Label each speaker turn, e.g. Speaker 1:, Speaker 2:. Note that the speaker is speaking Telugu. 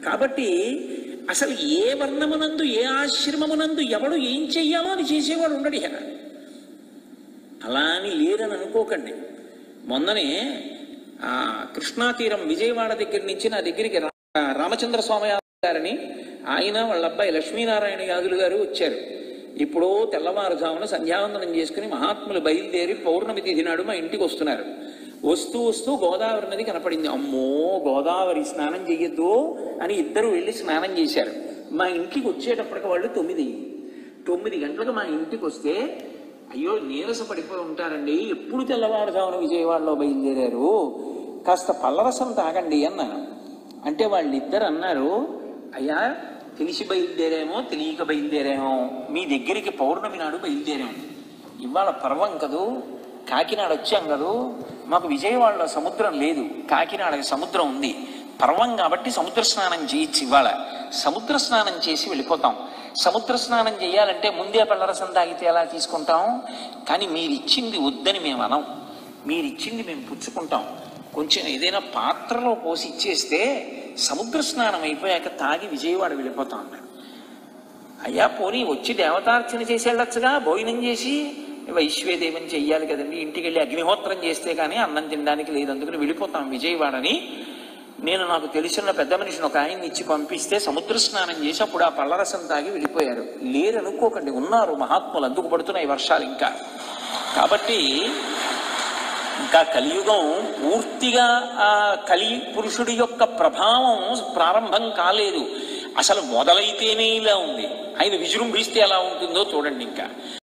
Speaker 1: కాబట్టి అసలు ఏ వర్ణమునందు ఏ ఆశ్రమమునందు ఎవడు ఏం చెయ్యాలో అది చేసేవాడు ఉండడు ఇక అలా అని లేదని అనుకోకండి మొన్ననే ఆ కృష్ణా తీరం విజయవాడ దగ్గర నుంచి నా దగ్గరికి రా- రామచంద్ర స్వామి గారని ఆయన వాళ్ళ అబ్బాయి లక్ష్మీనారాయణ యాదులు గారు వచ్చారు ఇప్పుడు తెల్లవారుజామున సంధ్యావందనం చేసుకుని మహాత్ములు బయలుదేరి పౌర్ణమి తిథి నాడు మా ఇంటికి వస్తున్నారు వస్తూ వస్తూ గోదావరి నది కనపడింది అమ్మో గోదావరి స్నానం చెయ్యొద్దు అని ఇద్దరు వెళ్ళి స్నానం చేశారు మా ఇంటికి వచ్చేటప్పటికి వాళ్ళు తొమ్మిది తొమ్మిది గంటలకు మా ఇంటికి వస్తే అయ్యో నీరస పడిపోయి ఉంటారండి ఎప్పుడు తెల్లవారుజామున విజయవాడలో బయలుదేరారు కాస్త పల్లరసం తాగండి అన్నాను అంటే వాళ్ళిద్దరు అన్నారు అయ్యా తెలిసి బయలుదేరేమో తెలియక బయలుదేరేమో మీ దగ్గరికి పౌర్ణమి నాడు బయలుదేరాము ఇవాళ పర్వం కదూ కాకినాడ వచ్చాం కదూ మాకు విజయవాడలో సముద్రం లేదు కాకినాడకి సముద్రం ఉంది పర్వం కాబట్టి సముద్ర స్నానం చేయొచ్చు ఇవాళ సముద్ర స్నానం చేసి వెళ్ళిపోతాం సముద్ర స్నానం చేయాలంటే ముందే పళ్ళరసం తాగితే ఎలా తీసుకుంటాం కానీ మీరు ఇచ్చింది వద్దని మేము అనం మీరు ఇచ్చింది మేము పుచ్చుకుంటాం కొంచెం ఏదైనా పాత్రలో పోసి ఇచ్చేస్తే సముద్ర స్నానం అయిపోయాక తాగి విజయవాడ వెళ్ళిపోతాం అన్నాడు అయ్యా పోనీ వచ్చి దేవతార్చన చేసి వెళ్ళొచ్చుగా భోజనం చేసి వైశ్వేదేవం చెయ్యాలి కదండి ఇంటికి వెళ్ళి అగ్నిహోత్రం చేస్తే కానీ అన్నం తినడానికి లేదు అందుకని వెళ్ళిపోతాం విజయవాడని నేను నాకు తెలిసిన పెద్ద మనిషిని ఒక ఆయన్ని ఇచ్చి పంపిస్తే సముద్ర స్నానం చేసి అప్పుడు ఆ పళ్ళరసం తాగి వెళ్ళిపోయారు లేరు అనుకోకండి ఉన్నారు మహాత్ములు అందుకు పడుతున్నాయి వర్షాలు ఇంకా కాబట్టి ఇంకా కలియుగం పూర్తిగా ఆ కలి పురుషుడి యొక్క ప్రభావం ప్రారంభం కాలేదు అసలు మొదలైతేనే ఇలా ఉంది ఆయన విజృంభిస్తే ఎలా ఉంటుందో చూడండి ఇంకా